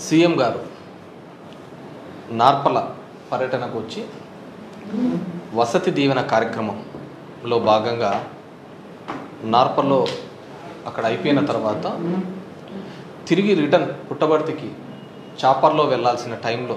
CM గారు నార్పల పర్యటనకు వచ్చి వసతి దీవెన కార్యక్రమంలో భాగంగా నార్పల్లో అక్కడ అయిపోయిన తర్వాత తిరిగి రిటర్న్ పుట్టబర్తికి చాపర్లో వెళ్ళాల్సిన టైంలో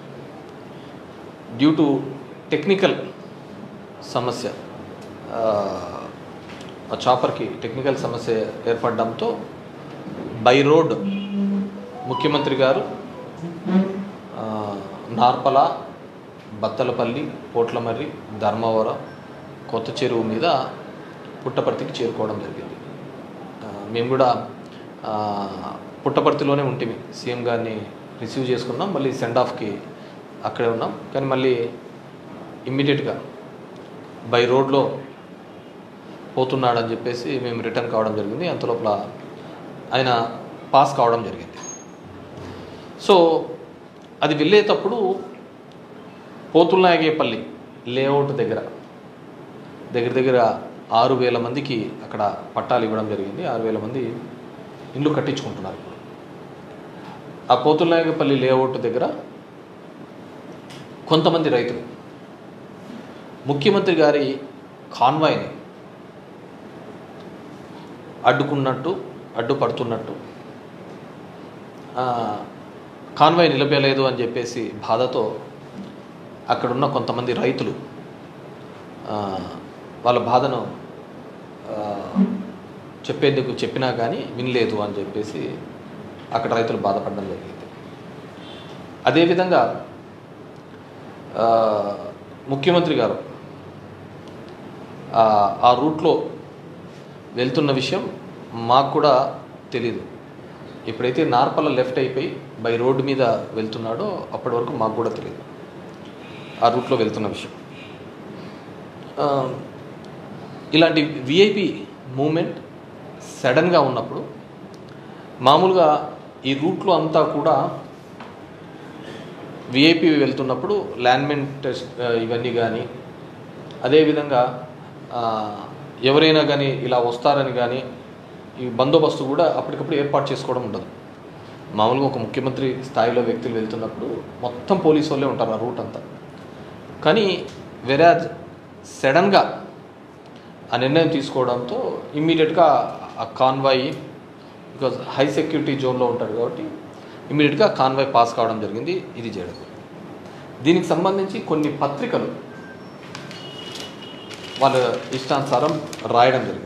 డ్యూ టు టెక్నికల్ సమస్య ఆ, ఆ చాపర్కి టెక్నికల్ సమస్య ఏర్పడడంతో బై రోడ్ ముఖ్యమంత్రి గారు ఆ, నార్పల బత్తలపల్లి పోట్లమర్రి ధర్మవరం కొత్త చెరువు మీద పుట్టపర్తికి చేరుకోవడం జరిగింది ఆ, మేము కూడా ఆ, పుట్టపర్తిలోనే ఉంటుంది సీఎం గారిని రిసీవ్ చేసుకున్నాం మళ్ళీ సెండ్ ఆఫ్కి అక్కడే ఉన్నాం కానీ మళ్ళీ ఇమ్మీడియట్గా బై రోడ్లో పోతున్నాడని చెప్పేసి మేము రిటర్న్ కావడం జరిగింది అంతలోపల ఆయన పాస్ కావడం జరిగింది సో అది వెళ్ళేటప్పుడు పోతుల్నాయగేపల్లి లేఅవుట్ దగ్గర దగ్గర దగ్గర ఆరు వేల మందికి అక్కడ పట్టాలు ఇవ్వడం జరిగింది ఆరు వేల మంది ఇల్లు కట్టించుకుంటున్నారు ఇప్పుడు ఆ పోతుల్నాయగపల్లి లేఅవుట్ దగ్గర కొంతమంది రైతులు ముఖ్యమంత్రి గారి కాన్వాయ్ని అడ్డుకున్నట్టు అడ్డుపడుతున్నట్టు ఆ, కాన్వాయ్ నిలిపేయలేదు అని చెప్పేసి బాధతో అక్కడున్న కొంతమంది రైతులు ఆ, వాళ్ళ బాధను ఆ, చెప్పేందుకు చెప్పినా కానీ వినలేదు అని చెప్పేసి అక్కడ రైతులు బాధపడడం జరిగింది అదేవిధంగా ఆ, ముఖ్యమంత్రి గారు ఆ, ఆ రూట్లో వెళ్తున్న విషయం మాకు కూడా తెలీదు ఎప్పుడైతే నార్పల లెఫ్ట్ అయిపోయి బై రోడ్డు మీద వెళ్తున్నాడో అప్పటి వరకు మాకు కూడా తెలియదు ఆ రూట్లో వెళ్తున్న విషయం ఆ, ఇలాంటి విఐపి మూమెంట్ సడన్గా ఉన్నప్పుడు మామూలుగా ఈ రూట్లో అంతా కూడా విఐపి వెళ్తున్నప్పుడు ల్యాండ్మెన్ టెస్ట్ ఆ, ఇవన్నీ కానీ అదేవిధంగా ఆ, ఎవరైనా కానీ ఇలా వస్తారని కానీ ఈ బందోబస్తు కూడా అప్పటికప్పుడు ఏర్పాటు చేసుకోవడం ఉండదు మామూలుగా ఒక ముఖ్యమంత్రి స్థాయిలో వ్యక్తులు వెళ్తున్నప్పుడు మొత్తం పోలీసు వాళ్ళే ఉంటారు ఆ రూట్ అంతా కానీ వెరాజ్ సడన్గా ఆ నిర్ణయం తీసుకోవడంతో ఇమ్మీడియట్గా ఆ కాన్వాయ్ బికాజ్ హై సెక్యూరిటీ జోన్లో ఉంటాడు కాబట్టి ఇమ్మీడియట్గా కాన్వాయ్ పాస్ కావడం జరిగింది ఇది చేయడం దీనికి సంబంధించి కొన్ని పత్రికలు వాళ్ళ ఇష్టానుసారం రాయడం జరిగింది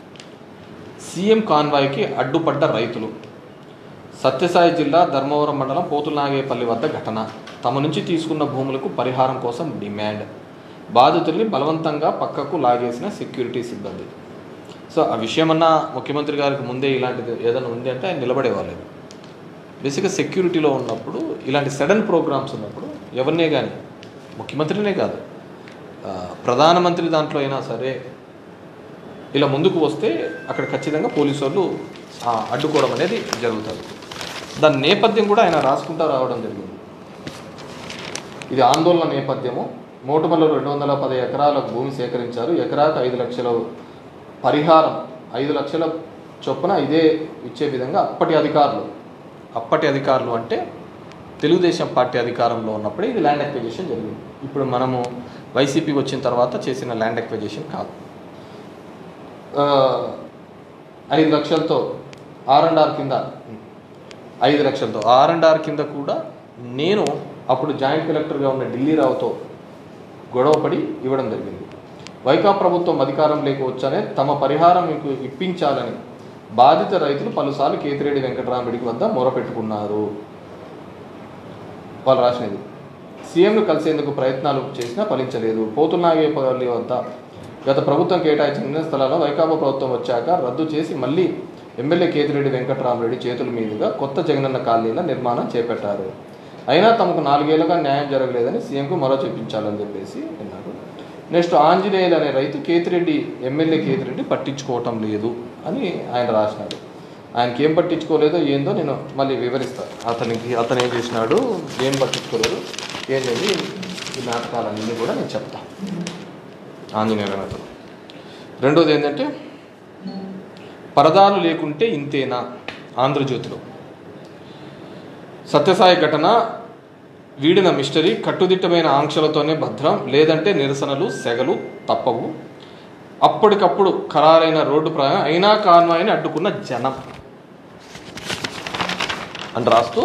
సీఎం కాన్వాయ్కి అడ్డుపడ్డ రైతులు సత్యసాయి జిల్లా ధర్మవరం మండలం పోతులనాగేపల్లి వద్ద ఘటన తమ నుంచి తీసుకున్న భూములకు పరిహారం కోసం డిమాండ్ బాధితుల్ని బలవంతంగా పక్కకు లాగేసిన సెక్యూరిటీ సిబ్బంది సో ఆ విషయమన్నా ముఖ్యమంత్రి గారికి ముందే ఇలాంటిది ఏదైనా ఉంది అంటే ఆయన నిలబడేవాళ్ళు బేసిక్గా సెక్యూరిటీలో ఉన్నప్పుడు ఇలాంటి సడన్ ప్రోగ్రామ్స్ ఉన్నప్పుడు ఎవరినే కానీ ముఖ్యమంత్రినే కాదు ఆ, ప్రధానమంత్రి దాంట్లో అయినా సరే ఇలా ముందుకు వస్తే అక్కడ ఖచ్చితంగా పోలీసు వాళ్ళు ఆ, అడ్డుకోవడం అనేది జరుగుతుంది దాని నేపథ్యం కూడా ఆయన రాసుకుంటా రావడం జరిగింది ఇది ఆందోళన నేపథ్యము మోటుమల్లో రెండు వందల పది ఎకరాలకు భూమి సేకరించారు ఎకరాకు ఐదు లక్షల పరిహారం ఐదు లక్షల చొప్పున ఇదే ఇచ్చే విధంగా అప్పటి అధికారులు అప్పటి అధికారులు అంటే తెలుగుదేశం పార్టీ అధికారంలో ఉన్నప్పుడే ఇది ల్యాండ్ ఎక్విజిషన్ జరిగింది ఇప్పుడు మనము వైసీపీ వచ్చిన తర్వాత చేసిన ల్యాండ్ ఎక్విజిషన్ కాదు ఆ, ఐదు లక్షలతో ఆర్ అండ్ ఆర్ కింద ఐదు లక్షలతో ఆర్ అండ్ ఆర్ కింద కూడా నేను అప్పుడు జాయింట్ కలెక్టర్గా ఉన్న ఢిల్లీ రావుతో గొడవపడి ఇవ్వడం జరిగింది వైకా ప్రభుత్వం అధికారం లేకపోవచ్చనే తమ పరిహారం మీకు ఇప్పించాలని బాధిత రైతులు పలుసార్లు కేతిరెడ్డి వెంకటరామరెడ్డికి వద్ద మొరపెట్టుకున్నారు వాళ్ళు రాసినది సీఎంను కలిసేందుకు ప్రయత్నాలు చేసినా ఫలించలేదు పోతునాగేపల్లి వద్ద గత ప్రభుత్వం కేటాయించిన స్థలాల్లో వైకాపా ప్రభుత్వం వచ్చాక రద్దు చేసి మళ్ళీ ఎమ్మెల్యే కేతిరెడ్డి వెంకటరామరెడ్డి చేతుల మీదుగా కొత్త జగనన్న కాలనీల నిర్మాణం చేపట్టారు అయినా తమకు నాలుగేళ్లుగా న్యాయం జరగలేదని సీఎంకు మరో చెప్పించాలని చెప్పేసి అన్నారు నెక్స్ట్ ఆంజనేయులు అనే రైతు కేతిరెడ్డి ఎమ్మెల్యే కేతిరెడ్డి పట్టించుకోవటం లేదు అని ఆయన రాసినాడు ఆయనకి ఏం పట్టించుకోలేదో ఏందో నేను మళ్ళీ వివరిస్తాను అతనికి అతను ఏం చేసినాడు ఏం పట్టించుకోలేదు ఏం చేయాలి ఈ నాటకాలన్నీ కూడా నేను చెప్తాను ఆంజనేయులు అనే అతను రెండోది ఏంటంటే పరదాలు లేకుంటే ఇంతేనా ఆంధ్రజ్యోతిలో సత్యసాయి ఘటన వీడిన మిస్టరీ కట్టుదిట్టమైన ఆంక్షలతోనే భద్రం లేదంటే నిరసనలు సెగలు తప్పవు అప్పటికప్పుడు ఖరారైన రోడ్డు ప్రయాణం అయినా కాన్వాయిని అడ్డుకున్న జనం అని రాస్తూ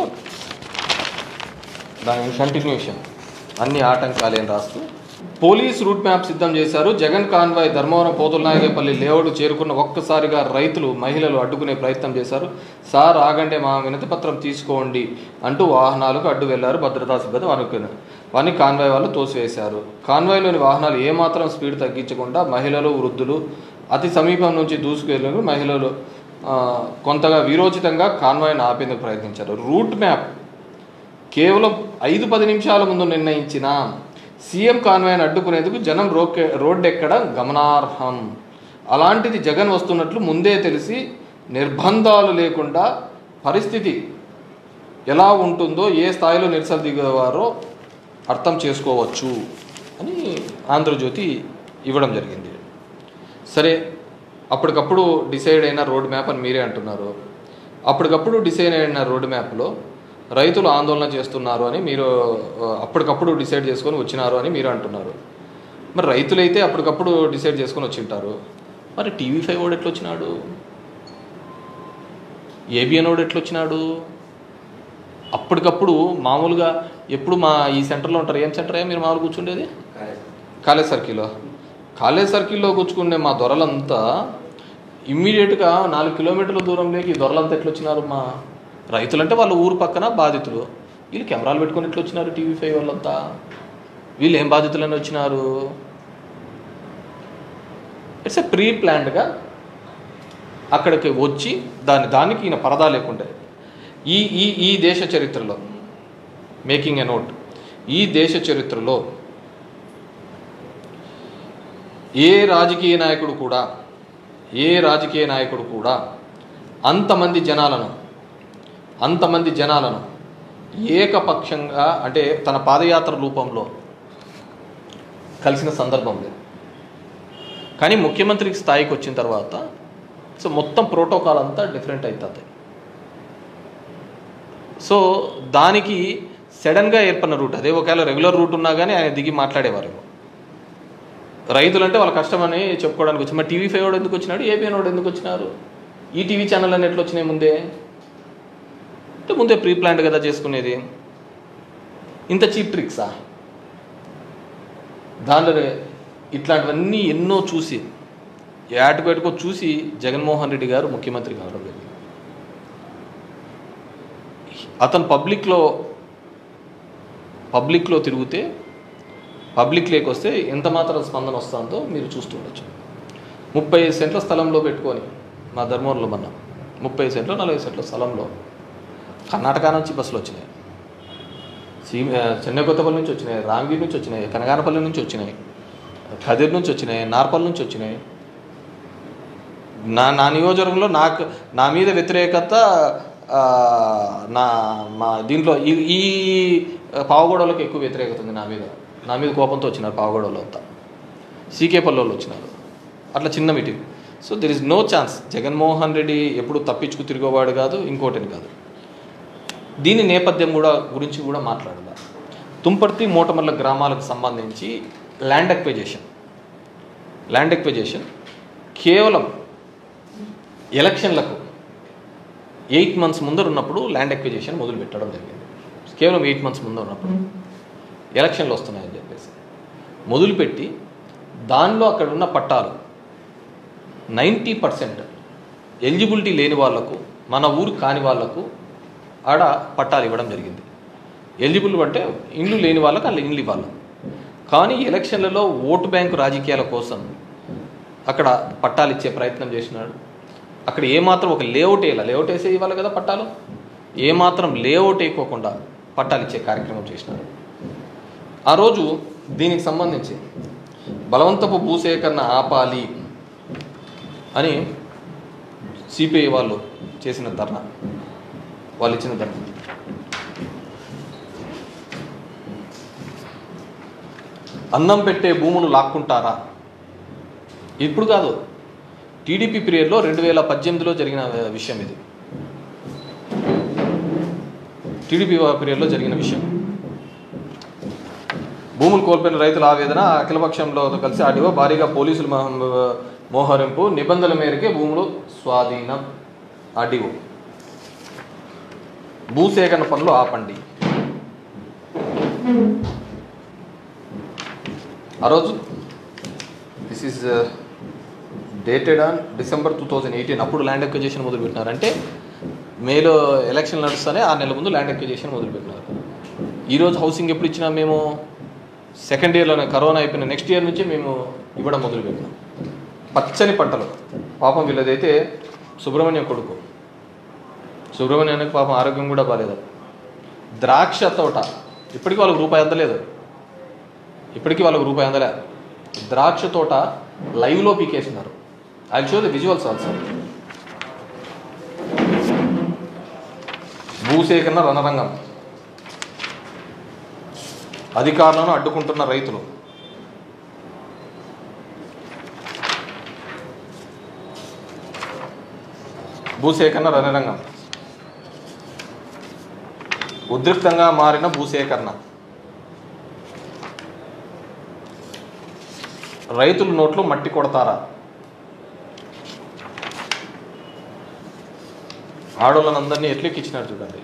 దాని కంటిన్యూషన్ అన్ని ఆటంకాలేం రాస్తూ పోలీస్ రూట్ మ్యాప్ సిద్ధం చేశారు జగన్ కాన్వాయ్ ధర్మవరం పోతులనాయకపల్లి లేఅవుట్ చేరుకున్న ఒక్కసారిగా రైతులు మహిళలు అడ్డుకునే ప్రయత్నం చేశారు సార్ ఆగంటే మా వినతి పత్రం తీసుకోండి అంటూ వాహనాలకు అడ్డు వెళ్లారు భద్రతా సిబ్బంది అనుకున్నారు వారిని కాన్వాయ్ వాళ్ళు తోసివేశారు కాన్వాయ్లోని వాహనాలు ఏమాత్రం స్పీడ్ తగ్గించకుండా మహిళలు వృద్ధులు అతి సమీపం నుంచి దూసుకెళ్ళిన మహిళలు ఆ, కొంతగా వీరోచితంగా కాన్వాయ్ని ఆపేందుకు ప్రయత్నించారు రూట్ మ్యాప్ కేవలం ఐదు పది నిమిషాల ముందు నిర్ణయించిన సీఎం కాన్వాయ్ని అడ్డుకునేందుకు జనం రోకే రోడ్డు ఎక్కడం గమనార్హం అలాంటిది జగన్ వస్తున్నట్లు ముందే తెలిసి నిర్బంధాలు లేకుండా పరిస్థితి ఎలా ఉంటుందో ఏ స్థాయిలో నిరసన దిగేవారో అర్థం చేసుకోవచ్చు అని ఆంధ్రజ్యోతి ఇవ్వడం జరిగింది సరే అప్పటికప్పుడు డిసైడ్ అయిన రోడ్ మ్యాప్ అని మీరే అంటున్నారు అప్పటికప్పుడు డిసైడ్ అయిన రోడ్ మ్యాప్లో రైతులు ఆందోళన చేస్తున్నారు అని మీరు ఆ, అప్పటికప్పుడు డిసైడ్ చేసుకొని వచ్చినారు అని మీరు అంటున్నారు మరి రైతులైతే అప్పటికప్పుడు డిసైడ్ చేసుకొని వచ్చి ఉంటారు మరి టీవీ ఫైవ్ వాడు ఎట్లా వచ్చినాడు ఏబిఎన్ వాడు ఎట్లా వచ్చినాడు అప్పటికప్పుడు మామూలుగా ఎప్పుడు మా ఈ సెంటర్లో ఉంటారు ఏం సెంటర్ మీరు మామూలు కూర్చుండేది కాలేజ్ సర్కిల్లో కాలేజ్ సర్కిల్లో కూర్చుకునే మా దొరలంతా ఇమ్మీడియట్గా నాలుగు కిలోమీటర్ల దూరంలోకి ఈ దొరలంతా ఎట్లా వచ్చినారు మా రైతులంటే వాళ్ళ ఊరు పక్కన బాధితులు వీళ్ళు కెమెరాలు పెట్టుకొని ఎట్లా వచ్చినారు టీవీ ఫైవ్ వాళ్ళంతా వీళ్ళు ఏం బాధితులని వచ్చినారు ఇట్స్ ఎ ప్రీ ప్లాన్డ్గా అక్కడికి వచ్చి దాని దానికి ఈయన పరదా లేకుండే ఈ ఈ ఈ దేశ చరిత్రలో మేకింగ్ ఎ నోట్ ఈ దేశ చరిత్రలో ఏ రాజకీయ నాయకుడు కూడా ఏ రాజకీయ నాయకుడు కూడా అంతమంది జనాలను అంతమంది జనాలను ఏకపక్షంగా అంటే తన పాదయాత్ర రూపంలో కలిసిన సందర్భం లేదు కానీ ముఖ్యమంత్రి స్థాయికి వచ్చిన తర్వాత సో మొత్తం ప్రోటోకాల్ అంతా డిఫరెంట్ అవుతుంది సో దానికి సడన్గా ఏర్పడిన రూట్ అదే ఒకవేళ రెగ్యులర్ రూట్ ఉన్నా కానీ ఆయన దిగి మాట్లాడేవారు రైతులు అంటే వాళ్ళ కష్టం అని చెప్పుకోవడానికి వచ్చి మరి టీవీ ఫైవ్ వాడు ఎందుకు వచ్చినాడు ఏబిఎన్ వాడు ఎందుకు వచ్చినారు ఈ టీవీ ఛానల్ అని ఎట్లా వచ్చినాయి ముందే అంటే ముందే ప్రీ ప్లాన్డ్ కదా చేసుకునేది ఇంత చీప్ ట్రిక్సా దానిలో ఇట్లాంటివన్నీ ఎన్నో చూసి ఏటకు చూసి జగన్మోహన్ రెడ్డి గారు ముఖ్యమంత్రి కావడం జరిగింది అతను పబ్లిక్లో పబ్లిక్లో తిరిగితే పబ్లిక్ లేక్ వస్తే ఎంత మాత్రం స్పందన వస్తుందో మీరు చూస్తుండొచ్చు ముప్పై సెంట్ల స్థలంలో పెట్టుకొని మా ధర్మవరంలో మన ముప్పై సెంట్లు నలభై సెంట్ల స్థలంలో కర్ణాటక నుంచి బస్సులు వచ్చినాయి సీ చెన్నై కొత్తపల్లి నుంచి వచ్చినాయి రామగిరి నుంచి వచ్చినాయి కనగానపల్లి నుంచి వచ్చినాయి ఖదీర్ నుంచి వచ్చినాయి నార్పల్ నుంచి వచ్చినాయి నా నా నియోజకవర్గంలో నాకు నా మీద వ్యతిరేకత ఆ, నా మా దీంట్లో ఈ ఈ పావగొడవలకు ఎక్కువ వ్యతిరేకత ఉంది నా మీద నా మీద కోపంతో వచ్చినారు పావగొడవలు అంతా సీకే పల్లెలు వచ్చినారు అట్లా చిన్న meeting so there is no chance Jaganmohan Reddy ఎప్పుడు తప్పించుకు తిరిగేవాడు కాదు ఇంకోటిని కాదు దీని నేపథ్యం కూడా గురించి కూడా మాట్లాడాలి తుంపర్తి మూటమల్ల గ్రామాలకు సంబంధించి ల్యాండ్ ఎక్విజేషన్ ల్యాండ్ ఎక్విజేషన్ కేవలం ఎలక్షన్లకు ఎయిట్ మంత్స్ ముందర ఉన్నప్పుడు ల్యాండ్ ఎక్విజేషన్ మొదలు పెట్టడం జరిగింది కేవలం ఎయిట్ మంత్స్ ముందర ఉన్నప్పుడు ఎలక్షన్లు వస్తున్నాయని చెప్పేసి మొదలుపెట్టి దానిలో అక్కడ ఉన్న పట్టాలు నైంటీ పర్సెంట్ ఎలిజిబిలిటీ లేని వాళ్లకు మన ఊరు కాని వాళ్లకు ఆడ పట్టాలు ఇవ్వడం జరిగింది ఎలిజిబుల్ అంటే ఇండ్లు లేని వాళ్ళకి అలా ఇండ్లు ఇవ్వాలి కానీ ఎలక్షన్లలో ఓటు బ్యాంకు రాజకీయాల కోసం అక్కడ పట్టాలు ఇచ్చే ప్రయత్నం చేసినాడు అక్కడ ఏమాత్రం ఒక లేఅవుట్ వేయాలి లేఅవుట్ వేసే ఇవ్వాలి కదా పట్టాలు ఏమాత్రం లేఅవుట్ వేయకోకుండా పట్టాలు ఇచ్చే కార్యక్రమం చేసినాడు ఆ రోజు దీనికి సంబంధించి బలవంతపు భూసేకరణ ఆపాలి అని సిపిఐ వాళ్ళు చేసిన ధర్నా వాళ్ళు ఇచ్చిన ధర్నా అన్నం పెట్టే భూములు లాక్కుంటారా ఇప్పుడు కాదు టీడీపీ పీరియడ్లో రెండు వేల పద్దెనిమిదిలో జరిగిన విషయం ఇది టీడీపీ పీరియడ్లో జరిగిన విషయం భూములు కోల్పోయిన రైతుల ఆవేదన అఖిలపక్షంలో కలిసి ఆడివో భారీగా పోలీసులు మహ- మోహరింపు నిబంధనల మేరకే భూములు స్వాధీనం ఆడివో భూసేకరణ పనులు ఆపండి ఆ రోజు this is dated on December two thousand eighteen అప్పుడు ల్యాండ్ ఎక్విజేషన్ మొదలుపెట్టినారు అంటే మేలో ఎలక్షన్ నడుస్తూనే ఆ నెల ముందు ల్యాండ్ ఎక్విజేషన్ మొదలుపెట్టినారు ఈరోజు హౌసింగ్ ఎప్పుడు ఇచ్చినా మేము సెకండ్ ఇయర్లోనే కరోనా అయిపోయిన నెక్స్ట్ ఇయర్ నుంచి మేము ఇవ్వడం మొదలుపెట్టినాం పచ్చని పంటలు పాపం వీళ్ళదైతే సుబ్రహ్మణ్యం కొడుకు సుబ్రహ్మణ్యానికి పాపం ఆరోగ్యం కూడా బాగాలేదు ద్రాక్ష తోట ఇప్పటికీ వాళ్ళకి రూపాయి అందలేదు ఇప్పటికీ వాళ్ళకి రూపాయి అందలే ద్రాక్ష తోట లైవ్లో పీకేసినారు I show the visuals also భూసేకరణ రణరంగం అధికారులను అడ్డుకుంటున్న రైతులు భూసేకరణ రణరంగం ఉద్రిక్తంగా మారిన భూసేకరణ రైతుల నోట్లో మట్టి కొడతారా ఆడోళ్ళనందరినీ ఎట్లెక్కించినారు చూడండి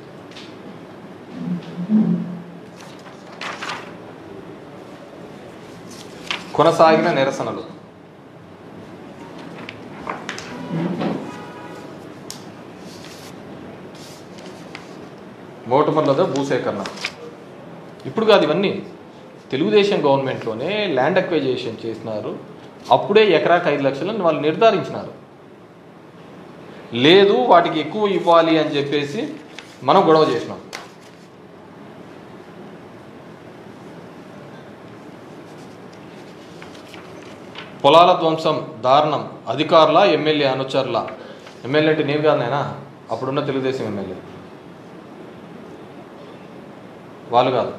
కొనసాగిన నిరసనలు మోటుమర్లతో భూసేకరణ ఇప్పుడు కాదు ఇవన్నీ తెలుగుదేశం గవర్నమెంట్లోనే ల్యాండ్ అక్వైజేషన్ చేసినారు అప్పుడే ఎకరాకి ఐదు లక్షలను వాళ్ళు నిర్ధారించినారు లేదు వాటికి ఎక్కువ ఇవ్వాలి అని చెప్పేసి మనం గొడవ చేసినాం పొలాల ధ్వంసం దారుణం అధికారుల ఎమ్మెల్యే అనుచరుల ఎమ్మెల్యే అంటే నేను కాదు నేనా అప్పుడున్న తెలుగుదేశం ఎమ్మెల్యే వాళ్ళు కాదు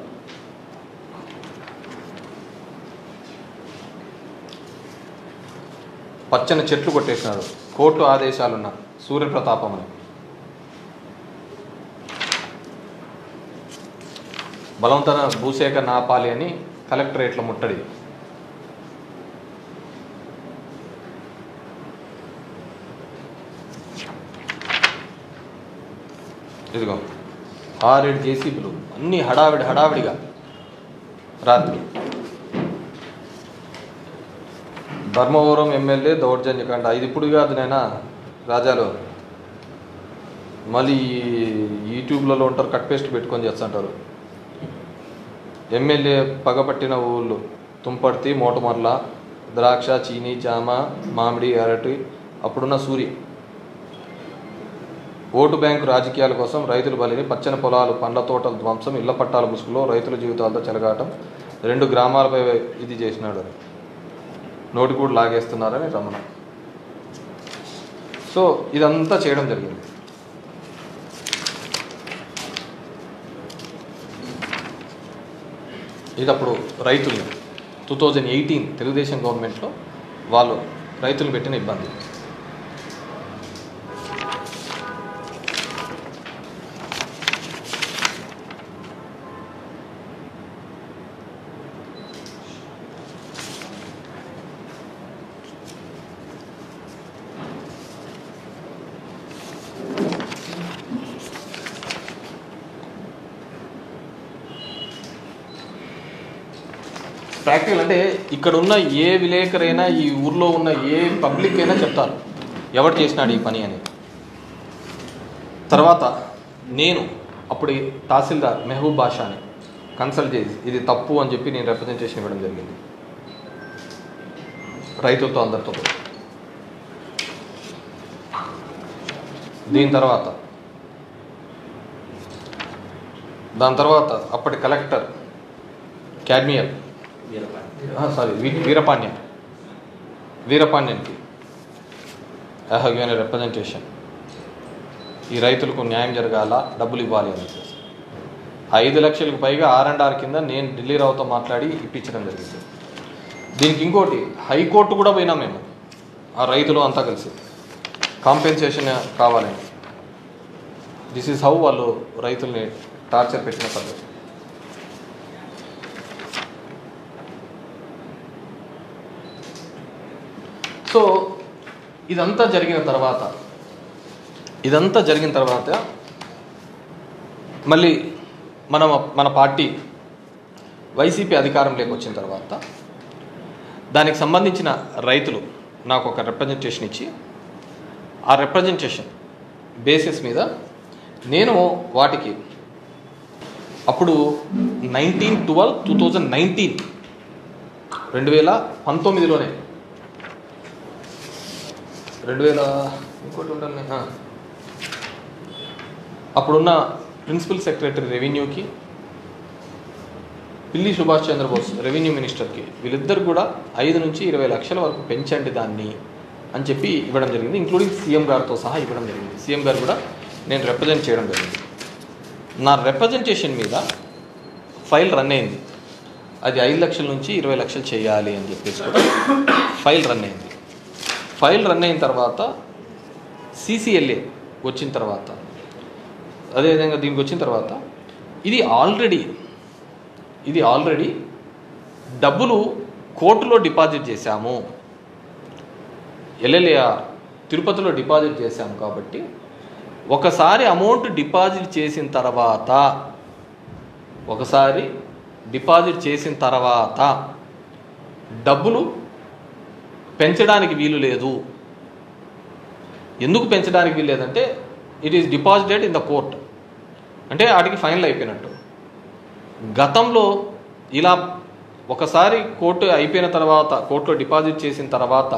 పచ్చని చెట్లు కొట్టేసినారు కోర్టు ఆదేశాలున్న సూర్యప్రతాపం అని బలవంతన భూసేకరణ ఆపాలి అని కలెక్టరేట్ల ముట్టడి ఇదిగో ఆరేడు జేసీబీలు అన్ని హడావిడి హడావిడిగా రాత్రి ధర్మవరం ఎమ్మెల్యే దౌర్జన్యకాండ ఇది ఇప్పుడు కాదు నేనా రాజాలు మళ్ళీ యూట్యూబ్లలో ఉంటారు కట్ పేస్ట్ పెట్టుకొని చేస్తుంటారు ఎమ్మెల్యే పగపట్టిన ఊళ్ళు తుంపర్తి మోటమర్ల ద్రాక్ష చీని జామ మామిడి అరటి అప్పుడున్న సూరి ఓటు బ్యాంకు రాజకీయాల కోసం రైతులు బలిని పచ్చని పొలాలు పండ్ల తోటల ధ్వంసం ఇళ్ల పట్టాల ముసుగులో రైతుల జీవితాలతో చెలగాటం రెండు గ్రామాలపై ఇది చేసినాడు అని నోటి కూడా లాగేస్తున్నారని రమణ సో ఇదంతా చేయడం జరిగింది ఇది అప్పుడు రైతులు టూ థౌజండ్ ఎయిటీన్ తెలుగుదేశం గవర్నమెంట్లో వాళ్ళు రైతులు పెట్టిన ఇబ్బంది ప్రాక్టికల్ అంటే ఇక్కడ ఉన్న ఏ విలేకరైనా ఈ ఊర్లో ఉన్న ఏ పబ్లిక్ అయినా చెప్తారు ఎవరు చేసినాడు ఈ పని అని తర్వాత నేను అప్పుడు తహసీల్దార్ మెహబూబ్ బాషాని కన్సల్ట్ చేసి ఇది తప్పు అని చెప్పి నేను రిప్రజెంటేషన్ ఇవ్వడం జరిగింది రైతులతో అందరితో దీని తర్వాత దాని తర్వాత అప్పటి కలెక్టర్ క్యాడ్మియల్ సారీ వీరపాండ్యం వీరపాండ్యానికి ఐ హ్యావ్ గివెన్ రిప్రజెంటేషన్ ఈ రైతులకు న్యాయం జరగాల డబ్బులు ఇవ్వాలి అని చెప్పేసి ఐదు లక్షలకు పైగా ఆర్ అండ్ ఆర్ కింద నేను ఢిల్లీ రావుతో మాట్లాడి ఇప్పించడం జరిగింది దీనికి ఇంకోటి హైకోర్టు కూడా పోయినాం మేము ఆ రైతులు అంతా కలిసి కాంపెన్సేషన్ కావాలని దిస్ ఈజ్ హౌ వాళ్ళు రైతుల్ని టార్చర్ పెట్టిన పద్ధతి సో ఇదంతా జరిగిన తర్వాత ఇదంతా జరిగిన తర్వాత మళ్ళీ మన మన పార్టీ వైసీపీ అధికారంలోకి వచ్చిన తర్వాత దానికి సంబంధించిన రైతులు నాకు ఒక రిప్రజెంటేషన్ ఇచ్చి ఆ రిప్రజెంటేషన్ బేసిస్ మీద నేను వాటికి అప్పుడు nineteen twelve two thousand nineteen రెండు వేల పంతొమ్మిదిలోనే రెండు వేల ఇంకోటి ఉండాలి ఆ. అప్పుడున్న ప్రిన్సిపల్ సెక్రటరీ రెవెన్యూకి పిల్లి సుభాష్ చంద్రబోస్ రెవెన్యూ మినిస్టర్కి వీళ్ళిద్దరు కూడా ఐదు నుంచి ఇరవై లక్షల వరకు పెంచండి దాన్ని అని చెప్పి ఇవ్వడం జరిగింది ఇంక్లూడింగ్ సీఎం గారితో సహా ఇవ్వడం జరిగింది సీఎం గారు కూడా నేను రిప్రజెంట్ చేయడం జరిగింది నా రిప్రజెంటేషన్ మీద ఫైల్ రన్ అయింది అది ఐదు లక్షల నుంచి ఇరవై లక్షలు చేయాలి అని చెప్పేసి కూడా ఫైల్ రన్ అయింది ఫైల్ రన్ అయిన తర్వాత సీసీఎల్ఏ వచ్చిన తర్వాత అదేవిధంగా దీనికి వచ్చిన తర్వాత ఇది ఆల్రెడీ ఇది ఆల్రెడీ డబ్బులు కోర్టులో డిపాజిట్ చేశాము ఎల్ఎల్ఏఆర్ తిరుపతిలో డిపాజిట్ చేశాము కాబట్టి ఒకసారి అమౌంట్ డిపాజిట్ చేసిన తర్వాత ఒకసారి డిపాజిట్ చేసిన తర్వాత డబ్బులు పెంచడానికి వీలు లేదు ఎందుకు పెంచడానికి వీలు లేదంటే it is deposited in the court అంటే వాటికి ఫైనల్ అయిపోయినట్టు గతంలో ఇలా ఒకసారి కోర్టు అయిపోయిన తర్వాత కోర్టులో డిపాజిట్ చేసిన తర్వాత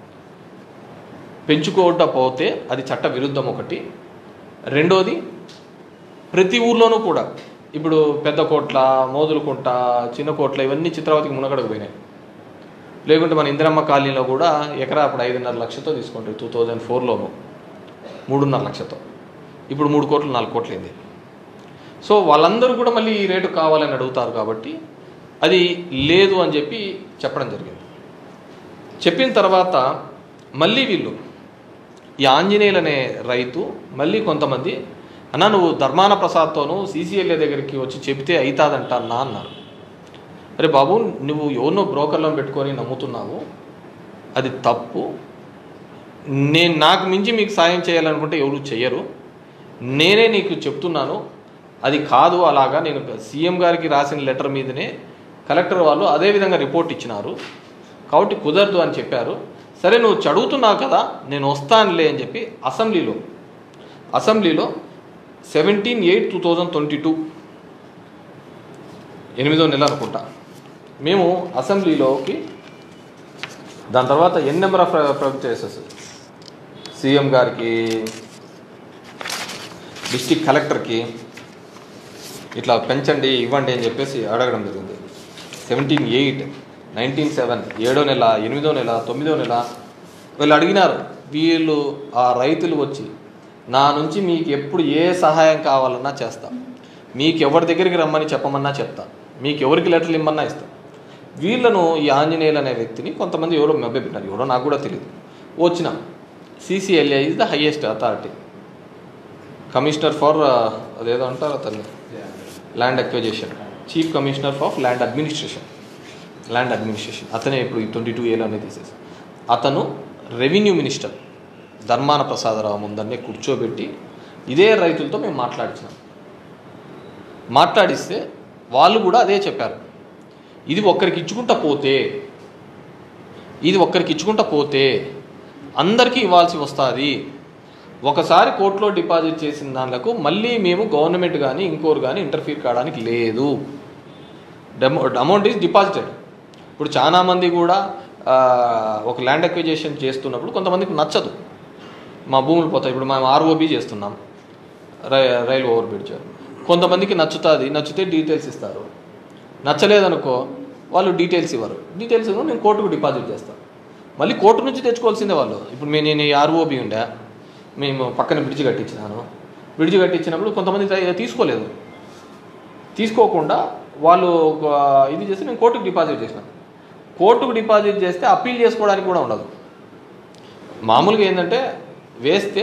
పెంచుకోకపోతే అది చట్ట విరుద్ధం ఒకటి రెండోది ప్రతి ఊర్లోనూ కూడా ఇప్పుడు పెద్ద కోట్ల మోదులకుంట చిన్న కోట్ల ఇవన్నీ చిత్రావతికి మునగడకు పోయినాయి లేకుంటే మన ఇందిరమ్మ కాలనీలో కూడా ఎకరా అప్పుడు ఐదున్నర లక్షతో తీసుకుంటారు టూ థౌజండ్ ఫోర్లోను మూడున్నర లక్షతో ఇప్పుడు మూడు కోట్లు నాలుగు కోట్లు అయింది సో వాళ్ళందరూ కూడా మళ్ళీ ఈ రేటు కావాలని అడుగుతారు కాబట్టి అది లేదు అని చెప్పి చెప్పడం జరిగింది చెప్పిన తర్వాత మళ్ళీ వీళ్ళు ఈ ఆంజనేయులు అనే రైతు మళ్ళీ కొంతమంది అన్న నువ్వు ధర్మాన ప్రసాద్తోనూ సీసీఎల్ఏ దగ్గరికి వచ్చి చెబితే అవుతాదంట అన్నా అన్నారు అరే బాబు నువ్వు ఎవరినో బ్రోకర్లో పెట్టుకొని నమ్ముతున్నావు అది తప్పు నేను నాకు మించి మీకు సాయం చేయాలనుకుంటే ఎవరు చెయ్యరు నేనే నీకు చెప్తున్నాను అది కాదు అలాగా నేను సీఎం గారికి రాసిన లెటర్ మీదనే కలెక్టర్ వాళ్ళు అదే విధంగా రిపోర్ట్ ఇచ్చినారు కాబట్టి కుదరదు అని చెప్పారు సరే నువ్వు చదువుతున్నావు కదా నేను వస్తానులే అని చెప్పి అసెంబ్లీలో అసెంబ్లీలో seventeen eight two thousand twenty two ఎనిమిదో నెల అనుకుంటా మేము అసెంబ్లీలోకి దాని తర్వాత N number of projectors CM గారికి డిస్టిక్ కలెక్టర్కి ఇట్లా పెంచండి ఇవ్వండి అని చెప్పేసి అడగడం జరిగింది సెవెంటీన్ ఎయిట్ నైన్టీన్ సెవెన్ ఏడో నెల ఎనిమిదో నెల తొమ్మిదో నెల వీళ్ళు అడిగినారు వీళ్ళు ఆ రైతులు వచ్చి నా నుంచి మీకు ఎప్పుడు ఏ సహాయం కావాలన్నా చేస్తా మీకు ఎవరి దగ్గరికి రమ్మని చెప్పమన్నా చెప్తా మీకు ఎవరికి లెటర్లు ఇమ్మన్నా ఇస్తా వీళ్ళను ఈ ఆంజనేయులు అనే వ్యక్తిని కొంతమంది ఎవరో మెబ్బెట్టినారు ఎవరో నాకు కూడా తెలియదు వచ్చిన CCLA is the highest authority commissioner for అదేదో అంటారు అతన్ని land acquisition chief commissioner of land administration land administration అతనే ఇప్పుడు ఈ ట్వంటీ టూ ఏలోనే తీసేసి అతను రెవెన్యూ మినిస్టర్ ధర్మాన ప్రసాదరావు ముందన్నే కూర్చోబెట్టి ఇదే రైతులతో మేము మాట్లాడించినాం మాట్లాడిస్తే వాళ్ళు కూడా అదే చెప్పారు ఇది ఒక్కరికి ఇచ్చుకుంటా పోతే ఇది ఒక్కరికి ఇచ్చుకుంటా పోతే అందరికీ ఇవ్వాల్సి వస్తుంది ఒకసారి కోర్టులో డిపాజిట్ చేసిన దానిలకు మళ్ళీ మేము గవర్నమెంట్ కానీ ఇంకోరు కానీ ఇంటర్ఫీర్ కావడానికి లేదు డెమో అమౌంట్ ఈజ్ డిపాజిటెడ్ ఇప్పుడు చాలామంది కూడా ఆ, ఒక ల్యాండ్ అక్విజేషన్ చేస్తున్నప్పుడు కొంతమందికి నచ్చదు మా భూములు పోతాయి ఇప్పుడు మేము ఆర్ఓబి చేస్తున్నాం రై రైలు ఓవర్ బ్రిడ్జ్ కొంతమందికి నచ్చుతుంది నచ్చితే డీటెయిల్స్ ఇస్తారు నచ్చలేదనుకో వాళ్ళు డీటెయిల్స్ ఇవ్వరు డీటెయిల్స్ ఇవ్వరు నేను కోర్టుకు డిపాజిట్ చేస్తాను మళ్ళీ కోర్టు నుంచి తెచ్చుకోవాల్సిందే వాళ్ళు ఇప్పుడు మేము నేను ఆర్ఓబి ఉండే మేము పక్కన బ్రిడ్జ్ కట్టించినాను బ్రిడ్జ్ కట్టించినప్పుడు కొంతమంది త- తీసుకోలేదు తీసుకోకుండా వాళ్ళు ఒక ఇది చేసి నేను కోర్టుకు డిపాజిట్ చేసిన కోర్టుకు డిపాజిట్ చేస్తే అప్పీల్ చేసుకోవడానికి కూడా ఉండదు మామూలుగా ఏంటంటే వేస్తే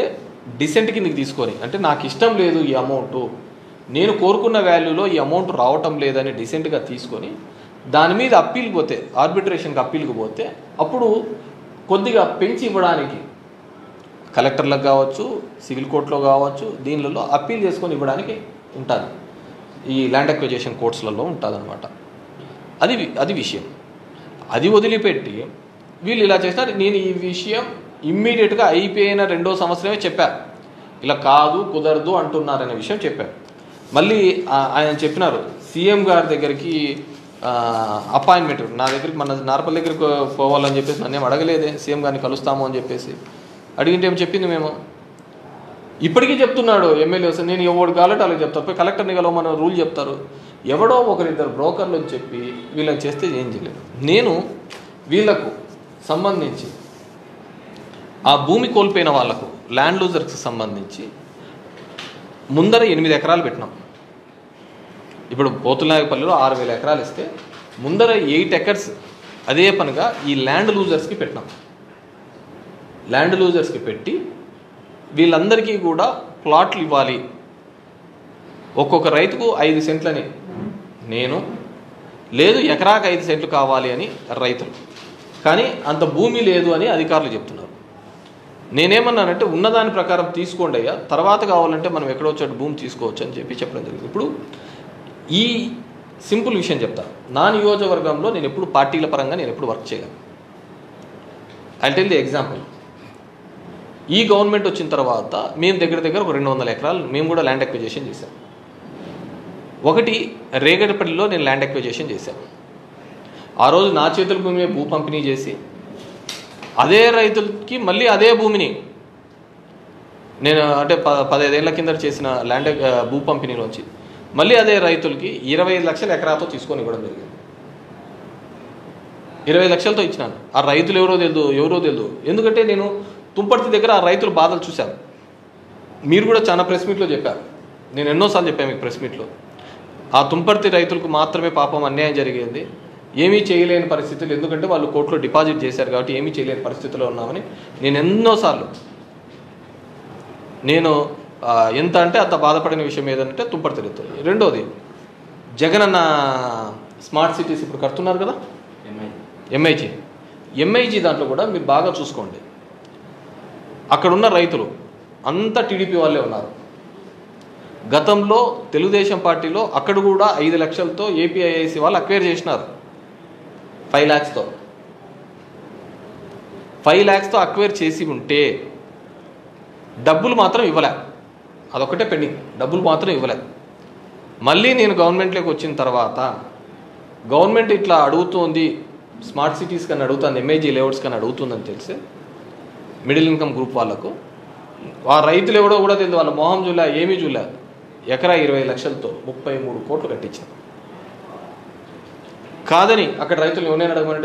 డిసెంట్ కిందకి తీసుకొని అంటే నాకు ఇష్టం లేదు ఈ అమౌంట్ నేను కోరుకున్న వాల్యూలో ఈ అమౌంట్ రావటం లేదని డిసెంట్గా తీసుకొని దాని మీద అప్పీల్కి పోతే ఆర్బిట్రేషన్కి అప్పీల్కి పోతే అప్పుడు కొద్దిగా పెంచి ఇవ్వడానికి కలెక్టర్లకు కావచ్చు సివిల్ కోర్టులో కావచ్చు దీనిలలో అప్పీల్ చేసుకొని ఇవ్వడానికి ఉంటుంది ఈ ల్యాండ్ అక్విజేషన్ కోర్ట్స్లలో ఉంటుంది అది వి- అది విషయం అది వదిలిపెట్టి వీళ్ళు ఇలా చేసినారు నేను ఈ విషయం ఇమ్మీడియట్గా అయిపోయిన రెండో సంవత్సరమే చెప్పా ఇలా కాదు కుదరదు అంటున్నారనే విషయం చెప్పారు మళ్ళీ ఆ- ఆయన చెప్పినారు సీఎం గారి దగ్గరికి అపాయింట్మెంట్ నా దగ్గరికి మన నార్పల్ దగ్గరికి పోవాలని చెప్పేసి నన్నేం అడగలేదే సీఎం గారిని కలుస్తాము అని చెప్పేసి అడిగింటే ఏం చెప్పింది మేము ఇప్పటికీ చెప్తున్నాడు ఎమ్మెల్యే వస్తే నేను ఎవడు కావాలంటే అలాగే చెప్తారు పోయి కలెక్టర్ని కలవమని రూల్ చెప్తారు ఎవడో ఒకరిద్దరు బ్రోకర్లు అని చెప్పి వీళ్ళకి చేస్తే ఏం చేయలేదు నేను వీళ్ళకు సంబంధించి ఆ భూమి కోల్పోయిన వాళ్ళకు ల్యాండ్ లూజర్కి సంబంధించి ముందర ఎనిమిది ఎకరాలు పెట్టినాం ఇప్పుడు పోతునాయపల్లిలో ఆరు వేల ఎకరాలు ఇస్తే ముందర ఎయిట్ ఎకర్స్ అదే పనిగా ఈ ల్యాండ్ లూజర్స్కి పెట్టినాం ల్యాండ్ లూజర్స్కి పెట్టి వీళ్ళందరికీ కూడా ప్లాట్లు ఇవ్వాలి ఒక్కొక్క రైతుకు ఐదు సెంట్లని నేను లేదు ఎకరాకు ఐదు సెంట్లు కావాలి అని రైతులు కానీ అంత భూమి లేదు అని అధికారులు చెప్తున్నారు నేనేమన్నానంటే ఉన్నదాని ప్రకారం తీసుకోండి అయ్యా తర్వాత కావాలంటే మనం ఎక్కడో చోట భూమి తీసుకోవచ్చు అని చెప్పి చెప్పడం జరిగింది ఇప్పుడు ఈ సింపుల్ విషయం చెప్తా నా నియోజకవర్గంలో నేను ఎప్పుడు పార్టీల పరంగా నేను ఎప్పుడు వర్క్ చేయలేను ఐ టెల్ ది ఎగ్జాంపుల్ ఈ గవర్నమెంట్ వచ్చిన తర్వాత మేము దగ్గర దగ్గర ఒక రెండు వందల ఎకరాలు మేము కూడా ల్యాండ్ అక్విజేషన్ చేశాం ఒకటి రేగడపల్లిలో నేను ల్యాండ్ అక్విజేషన్ చేశాను ఆ రోజు నా చేతుల భూమి మీద భూ పంపిణీ చేసి అదే రైతులకి మళ్ళీ అదే భూమిని నేను అంటే ప పదహైదేళ్ల కింద చేసిన ల్యాండ్ ఆ, భూ పంపిణీలోంచి మళ్ళీ అదే రైతులకి ఇరవై ఐదు లక్షల ఎకరాతో తీసుకొని ఇవ్వడం జరిగింది ఇరవై లక్షలతో ఇచ్చినాను ఆ రైతులు ఎవరో తెలియదు ఎవరో తెలియదు ఎందుకంటే నేను తుంపర్తి దగ్గర ఆ రైతుల బాధలు చూశాను మీరు కూడా చాలా ప్రెస్ మీట్లో చెప్పారు నేను ఎన్నోసార్లు చెప్పాను మీకు ప్రెస్ మీట్లో ఆ తుంపర్తి రైతులకు మాత్రమే పాపం అన్యాయం జరిగింది ఏమీ చేయలేని పరిస్థితులు ఎందుకంటే వాళ్ళు కోర్టులో డిపాజిట్ చేశారు కాబట్టి ఏమీ చేయలేని పరిస్థితిలో ఉన్నామని నేను ఎన్నోసార్లు నేను ఆ, ఎంత అంటే అంత బాధపడిన విషయం ఏదంటే తుంపర్తి రైతులు రెండోది జగన్ అన్న స్మార్ట్ సిటీస్ ఇప్పుడు కడుతున్నారు కదా ఎంఐజీ ఎంఐజీ దాంట్లో కూడా మీరు బాగా చూసుకోండి అక్కడున్న రైతులు అంతా టీడీపీ వాళ్ళే ఉన్నారు గతంలో తెలుగుదేశం పార్టీలో అక్కడ కూడా ఐదు లక్షలతో ఏపీఐఐసి వాళ్ళు అక్వైర్ చేసినారు ఫైవ్ ల్యాక్స్తో ఫైవ్ ల్యాక్స్తో అక్వైర్ చేసి ఉంటే డబ్బులు మాత్రం ఇవ్వలే అదొకటే పెండింగ్ డబ్బులు మాత్రం ఇవ్వలే మళ్ళీ నేను గవర్నమెంట్లోకి వచ్చిన తర్వాత గవర్నమెంట్ ఇట్లా అడుగుతోంది స్మార్ట్ సిటీస్ కన్నా అడుగుతుంది ఎంఏజీ లేఅవుట్స్ కన్నా అడుగుతుందని తెలిసి మిడిల్ ఇన్కమ్ గ్రూప్ వాళ్ళకు ఆ రైతులు ఎవడో కూడా తెలియదు వాళ్ళ మొహం చూలే ఏమీ చూలే ఎకరా ఇరవై లక్షలతో ముప్పై మూడు కోట్లు కట్టించారు కాదని అక్కడ రైతులు ఎవరైనా అడగమనండి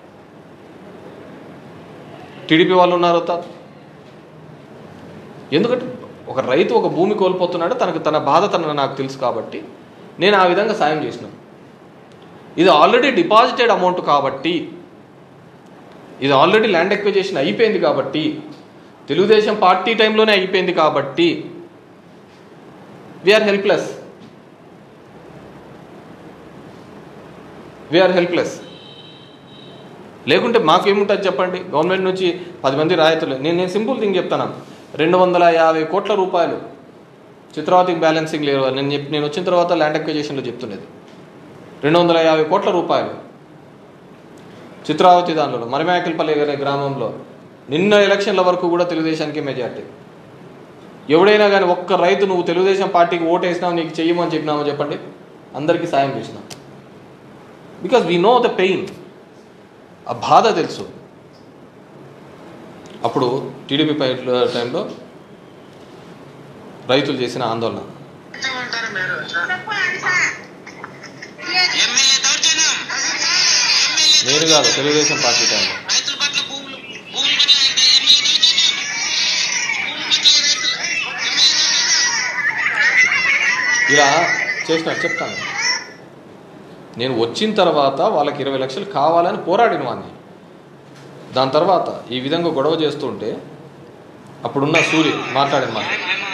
టీడీపీ వాళ్ళు ఉన్నారు తా ఎందుకంటే ఒక రైతు ఒక భూమి కోల్పోతున్నాడు తనకు తన బాధ తన నాకు తెలుసు కాబట్టి నేను ఆ విధంగా సాయం చేసినాను ఇది ఆల్రెడీ డిపాజిటెడ్ అమౌంట్ కాబట్టి ఇది ఆల్రెడీ ల్యాండ్ ఎక్విజేషన్ అయిపోయింది కాబట్టి తెలుగుదేశం పార్టీ టైంలోనే అయిపోయింది కాబట్టి వీఆర్ హెల్ప్లెస్ వీఆర్ హెల్ప్లెస్ లేకుంటే మాకేముంటుంది చెప్పండి గవర్నమెంట్ నుంచి పది మంది రాయితులు నేను నేను సింపుల్ థింగ్ చెప్తాను రెండు వందల యాభై కోట్ల రూపాయలు చిత్రావతికి బ్యాలెన్సింగ్ లేవు నేను చెప్ నేను వచ్చిన తర్వాత ల్యాండ్ ఎక్విజేషన్లో చెప్తున్నది రెండు వందల యాభై కోట్ల రూపాయలు చిత్రావతి దానిలో మరిమేకల్పల్లి అనే గ్రామంలో నిన్న ఎలక్షన్ల వరకు కూడా తెలుగుదేశానికి మెజార్టీ ఎవడైనా కానీ ఒక్క రైతు నువ్వు తెలుగుదేశం పార్టీకి ఓటు వేసినావు నీకు చెయ్యమని చెప్పినామో చెప్పండి అందరికీ సాయం చేసినాం because we know the pain ఆ బాధ తెలుసు అప్పుడు టీడీపీ టైంలో రైతులు చేసిన ఆందోళన అంటారు మీరు ఎమ్మెల్యే దౌర్జన్యం ఎమ్మెల్యే నేను కాదు తెలుగుదేశం పార్టీ టైంలో రైతుల పట్ల భూములు భూముల పట్ల అంటే ఎమ్మెల్యే దౌర్జన్యం భూముల పట్ల రైతులు ఎమ్మెల్యే దౌర్జన్యం ఇలా చేసినారు చెప్తాను నేను వచ్చిన తర్వాత వాళ్ళకి ఇరవై లక్షలు కావాలని పోరాడిన వాడిని దాని తర్వాత ఈ విధంగా గొడవ చేస్తుంటే అప్పుడున్న సూర్య మాట్లాడిన మాట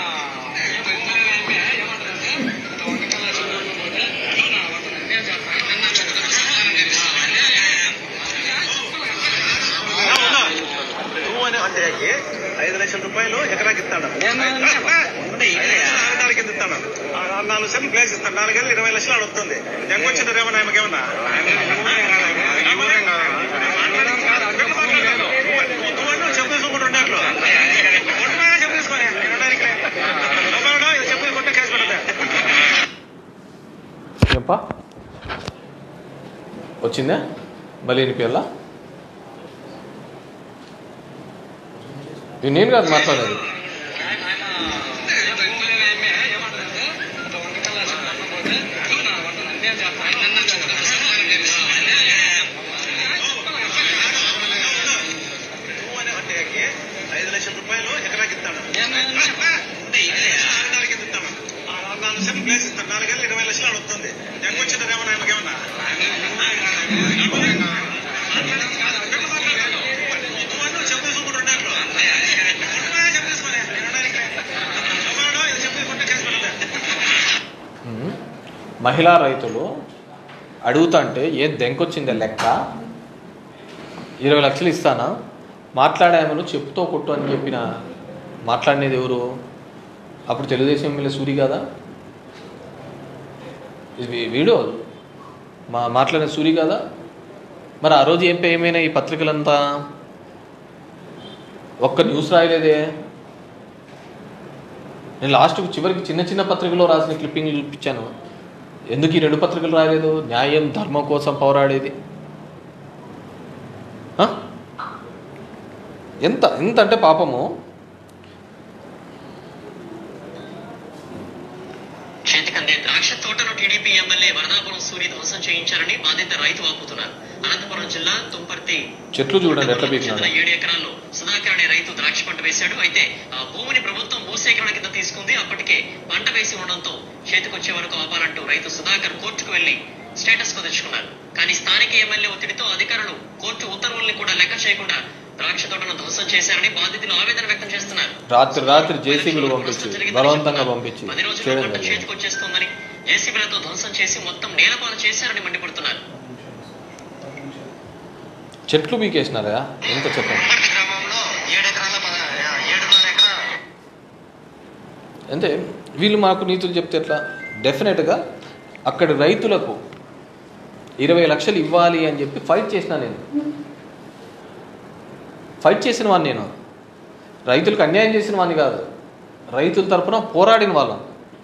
నువ్వు అనే అంటే ఐదు లక్షల రూపాయలు ఎకరాకి ఇస్తాడు ఎకరాకి ఎంత ఇస్తాడు ఆ నాలుగు సెంట్లు ప్లేస్ ఇస్తాడు నాలుగేళ్ళు ఇరవై లక్షలు ఆడ వస్తుంది జంగ వచ్చింది ఏమన్నా ఆమెకి ఏమన్నా చెప్పు తీసుకుంటూ ఉండేట్లు చెప్పు తీసుకొని చెప్పు తీసుకుంటే కేసు పెట్టదా చెప్పా వచ్చిందా బలేని పేర్ల ఇది నేను కాదు మాట్లాడేది నువ్వు అనే అంటే ఐదు లక్షల రూపాయలు ఎకరాకి ఇస్తాడు ఎకరాకి ఎంత ఇస్తాడు ఆ నాలుగు సెంట్లు ప్లేస్ ఇస్తాడు నాలుగేళ్ళు ఇరవై లక్షలు ఆడ వస్తుంది జంగ వచ్చింది ఏమన్నా ఆమెకి ఏమన్నా చెప్పు తీసుకుంటూ ఉండేట్లు చెప్పు తీసుకొని చెప్పు తీసుకుంటే కేసు పెట్టదా ఉమ్. మహిళా రైతులు అడుగుతుంటే ఏ దెంకొచ్చిందే లెక్క ఇరవై లక్షలు ఇస్తానా మాట్లాడామను చెప్పుతో కొట్టు అని చెప్పిన మాట్లాడినది ఎవరు అప్పుడు తెలుగుదేశం ఎమ్మెల్యే సూరి కదా ఇది వీడియో మా మాట్లాడిన సూరి కదా మరి ఆ రోజు ఏం ఏమైనా ఈ పత్రికలంతా ఒక్క న్యూస్ రాయలేదే నేను లాస్ట్కి చివరికి చిన్న చిన్న పత్రికలో రాసిన క్లిప్పింగ్ చూపించాను ఎందుకు ఈ రెండు పత్రికలు రాయలేదు న్యాయం ధర్మం కోసం పోరాడేది ఆ? ఎంత ఎంత అంటే పాపము చేతికందే ద్రాక్ష తోటను టీడీపీ ఎమ్మెల్యే వరదాపురం సూరి ధ్వంసం చేయించారని బాధిత రైతు వాపుతున్నారు అనంతపురం జిల్లా తుంపర్తి చెట్లు చూడండి ఎట్లా చెందిన పీకినాడు ఏడు ఎకరాల్లో సుధాకర్ అనే రైతు ద్రాక్ష పంట వేశాడు అయితే ఆ భూమిని ప్రభుత్వం భూసేకరణ కింద తీసుకుంది అప్పటికే పంట వేసి ఉండడంతో చేతికొచ్చే వరకు ఆపాలంటూ రైతు సుధాకర్ కోర్టుకు వెళ్లి స్టేటస్ కుదుర్చుకున్నారు కానీ స్థానిక ఎమ్మెల్యే ఒత్తిడితో అధికారులు కోర్టు ఉత్తర్వుల్ని కూడా లెక్క చేయకుండా ద్రాక్ష తోటను ధ్వంసం చేశారని బాధితులు ఆవేదన వ్యక్తం చేస్తున్నారు రాత్రి రాత్రి జేసీబీలు పంపించి బలవంతంగా పంపించి పది రోజుల్లో చేయడం పంట జరిగింది చేతికొచ్చేస్తోందని జేసీబీలతో ధ్వంసం చేసి మొత్తం నేలపాలు చేశారని మండిపడుతున్నారు చెట్లు పీకేసినారా ఎంత చెప్పండి గ్రామంలో ఏడు ఎకరాల పద- ఏడున్నర ఎకరా అంటే వీళ్ళు మాకు నీతులు చెప్తే ఎట్లా డెఫినెట్గా అక్కడి రైతులకు ఇరవై లక్షలు ఇవ్వాలి అని చెప్పి ఫైట్ చేసిన నేను ఫైట్ చేసిన వాడిని నేను రైతులకు అన్యాయం చేసిన వాడిని కాదు రైతుల తరపున పోరాడిన వాళ్ళం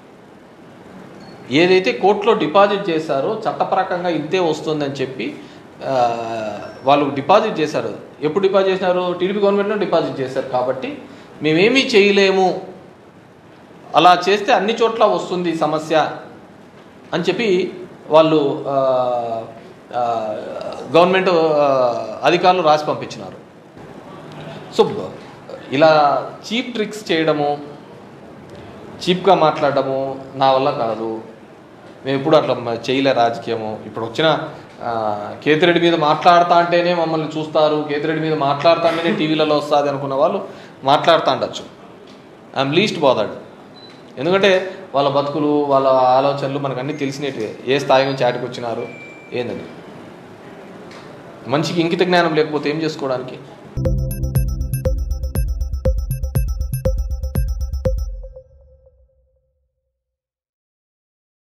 ఏదైతే కోర్టులో డిపాజిట్ చేశారో చట్టపరకంగా ఇంతే వస్తుందని చెప్పి ఆ, వాళ్ళు డిపాజిట్ చేశారు ఎప్పుడు డిపాజిట్ చేసినారు టీడీపీ గవర్నమెంట్లో డిపాజిట్ చేశారు కాబట్టి మేమేమీ చేయలేము అలా చేస్తే అన్ని చోట్ల వస్తుంది ఈ సమస్య అని చెప్పి వాళ్ళు ఆ, ఆ, గవర్నమెంట్ ఆ, అధికారులు రాసి పంపించినారు సో బ- ఇలా చీప్ ట్రిక్స్ చేయడము చీప్గా మాట్లాడడము నా వల్ల కాదు మేము ఎప్పుడు అట్లా మ- చేయలే రాజకీయము ఇప్పుడు వచ్చిన ఆ, కేతిరెడ్డి మీద మాట్లాడుతా అంటేనే మమ్మల్ని చూస్తారు కేతిరెడ్డి మీద మాట్లాడుతాంటేనే టీవీలలో వస్తుంది అనుకున్న వాళ్ళు మాట్లాడుతూ ఉండొచ్చు ఐఎమ్ లీస్ట్ బాదర్డ్ ఎందుకంటే వాళ్ళ బతుకులు వాళ్ళ ఆలోచనలు మనకు అన్నీ తెలిసినట్టే ఏ స్థాయి నుంచి ఆటికి వచ్చినారు ఏందని మనిషికి ఇంకిత జ్ఞానం లేకపోతే ఏం చేసుకోవడానికి